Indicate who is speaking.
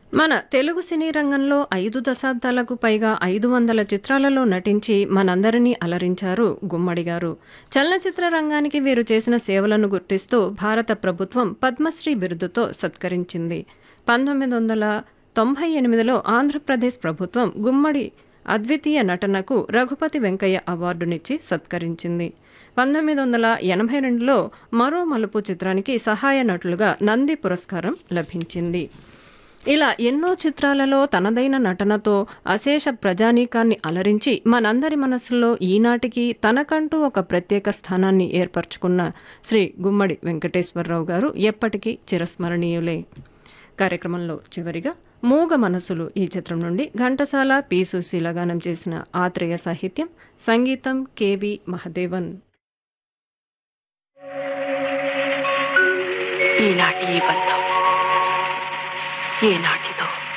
Speaker 1: మన తెలుగు సినీ రంగంలో ఐదు దశాబ్దాలకు పైగా ఐదు వందల చిత్రాలలో నటించి మనందరినీ అలరించారు గుమ్మడి గారు చలనచిత్ర రంగానికి వీరు చేసిన సేవలను గుర్తిస్తూ భారత ప్రభుత్వం పద్మశ్రీ బిరుదుతో సత్కరించింది పంతొమ్మిది వందల తొంభై ఎనిమిదిలో ఆంధ్రప్రదేశ్ ప్రభుత్వం గుమ్మడి అద్వితీయ నటనకు రఘుపతి వెంకయ్య అవార్డునిచ్చి సత్కరించింది పంతొమ్మిది వందల ఎనభై రెండులో మరో మలుపు చిత్రానికి సహాయ నటులుగా నంది పురస్కారం లభించింది ఇలా ఎన్నో చిత్రాలలో తనదైన నటనతో అశేష ప్రజానీకాన్ని అలరించి మనందరి మనసుల్లో ఈనాటికి తనకంటూ ఒక ప్రత్యేక స్థానాన్ని ఏర్పరచుకున్న శ్రీ గుమ్మడి వెంకటేశ్వరరావు గారు ఎప్పటికీ చిరస్మరణీయులే కార్యక్రమంలో చివరిగా మూగ మనసులు ఈ చిత్రం నుండి ఘంటసాల పి సుశీల గానం చేసిన ఆత్రేయ సాహిత్యం సంగీతం కెవి మహదేవన్
Speaker 2: ఈనాటి ఈ బంధం ఏనాటిదో